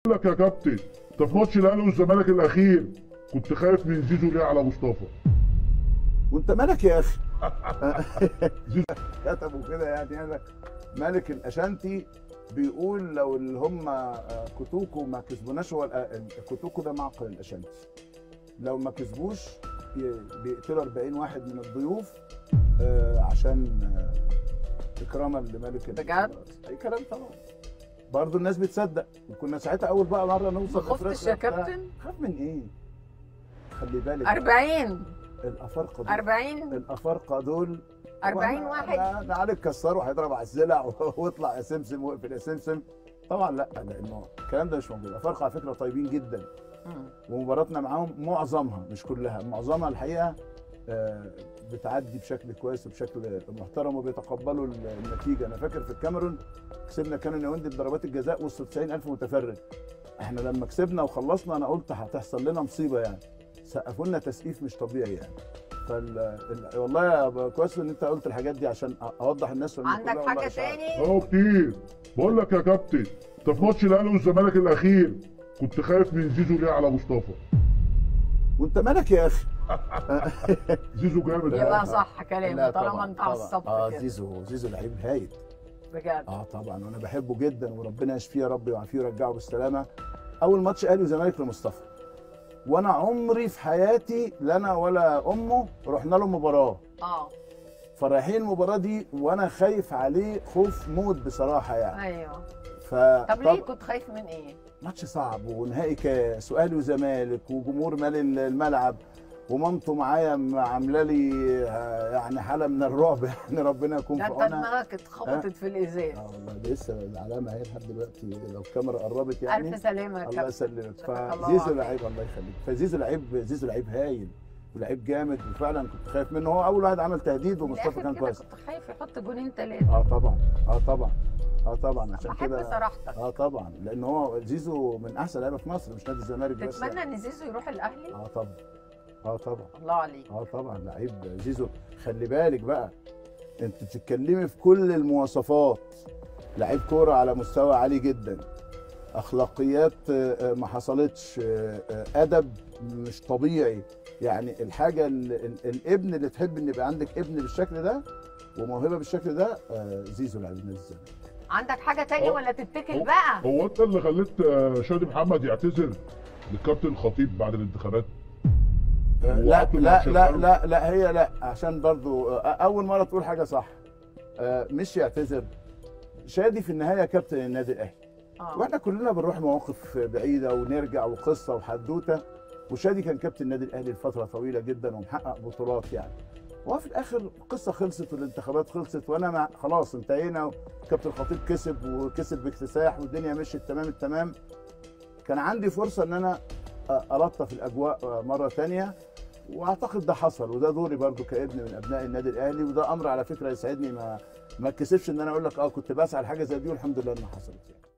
بقول لك يا كابتن انت في ماتش الاهلي والزمالك الاخير كنت خايف من زيزو ليه على مصطفى وانت مالك يا اخي زيزو كتبوا كده يعني قال لك ملك الاشانتي بيقول لو اللي هم آه، كوتوكو ما كسبوناش هو الأ- الكوتوكو ده معقل الاشانتي لو ما كسبوش ي- بيقتلوا 40 واحد من الضيوف آه، عشان آه، اكراما لملك ال- بجد؟ اي كلام طبعا برضه الناس بتصدق وكنا ساعتها اول بقى مره نوصل ما خفتش أفريقيا يا بتاع. كابتن؟ خاف من ايه؟ خلي بالك 40 الافارقه دول 40 الافارقه دول 40 وأنا- واحد أنا- أنا عليك كسره هيضرب على السلع واطلع يا سمسم واقفل يا سمسم طبعا لا لانه الكلام ده مش موجود الافارقه على فكره طيبين جدا مم. ومباراتنا معاهم معظمها مش كلها معظمها الحقيقه آه، بتعدي بشكل كويس وبشكل محترم وبيتقبلوا ال- النتيجه انا فاكر في الكاميرون كسبنا كانون ياوندي بضربات الجزاء وسط 90000 متفرج احنا لما كسبنا وخلصنا انا قلت هتحصل لنا مصيبه يعني سقفوا لنا تسقيف مش طبيعي يعني فال ال- والله يا ب- كويس ان انت قلت الحاجات دي عشان أ- اوضح الناس لأن عندك كلها والله حاجه إشاعات. تاني اه كتير بقول لك يا كابتن انت في ماتش الاهلي والزمالك الاخير كنت خايف من زيزو ليه على مصطفى وانت مالك يا اخي زيزو جامد يبقى آه. صح كلامه لا طالما طبعاً، انت طبعاً. عصبت اه كده زيزو زيزو لعيب هايل بجد اه طبعا وانا بحبه جدا وربنا يشفيه يا رب ويعافيه ويرجعه بالسلامه اول ماتش اهلي وزمالك لمصطفى وانا عمري في حياتي لا انا ولا امه رحنا له مباراه اه فرايحين المباراه دي وانا خايف عليه خوف موت بصراحه يعني ايوه ف طب ليه كنت خايف من ايه؟ ماتش صعب ونهائي كاس واهلي وزمالك وجمهور مال الملعب ومامته معايا م- عامله لي آه، يعني حاله من الرعب يعني ربنا يكون ده في انت عونها دماغك اتخبطت في الازاز اه والله ده لسه العلامه اهي لحد دلوقتي لو الكاميرا قربت يعني الف سلامه يا الله كابتن يسلمك شكرك الله فزيزو عليك. لعيب الله يخليك فزيزو لعيب زيزو لعيب هايل ولعيب جامد وفعلا كنت خايف منه هو اول واحد عمل تهديد من ومصطفى الآخر كان كده كويس كنت خايف يحط جونين ثلاثه اه طبعا اه طبعا اه طبعا عشان بحب كده صراحتك اه طبعا لان هو زيزو من احسن لعيبه في مصر مش نادي الزمالك بس تتمنى ان زيزو يروح الاهلي؟ اه طبعا اه طبعا الله عليك اه طبعا لعيب زيزو خلي بالك بقى انت بتتكلمي في كل المواصفات لعيب كوره على مستوى عالي جدا اخلاقيات آه، آه، ما حصلتش آه، آه، ادب مش طبيعي يعني الحاجه ال- ال- الابن اللي تحب ان يبقى عندك ابن بالشكل ده وموهبه بالشكل ده آه، زيزو لعيب النادي الزمالك عندك حاجه تاني هو- ولا تتكل هو- بقى؟ هو انت اللي خليت آه، شادي محمد يعتذر للكابتن الخطيب بعد الانتخابات لا وعطوا لا الماتش لا الحلو. لا لا هي لا عشان برضو آه، اول مره تقول حاجه صح آه، مش يعتذر شادي في النهايه كابتن النادي الاهلي اه واحنا كلنا بنروح مواقف بعيده ونرجع وقصه وحدوته وشادي كان كابتن النادي الاهلي لفتره طويله جدا ومحقق بطولات يعني وهو في الاخر القصه خلصت والانتخابات خلصت وانا مع خلاص انتهينا وكابتن الخطيب كسب وكسب باكتساح والدنيا مشيت تمام التمام كان عندي فرصه ان انا الطف الاجواء مره تانية واعتقد ده حصل وده دوري برضو كابن من ابناء النادي الاهلي وده امر على فكره يسعدني ما ما اتكسفش ان انا اقول لك اه كنت بسعى لحاجه زي دي والحمد لله انها حصلت يعني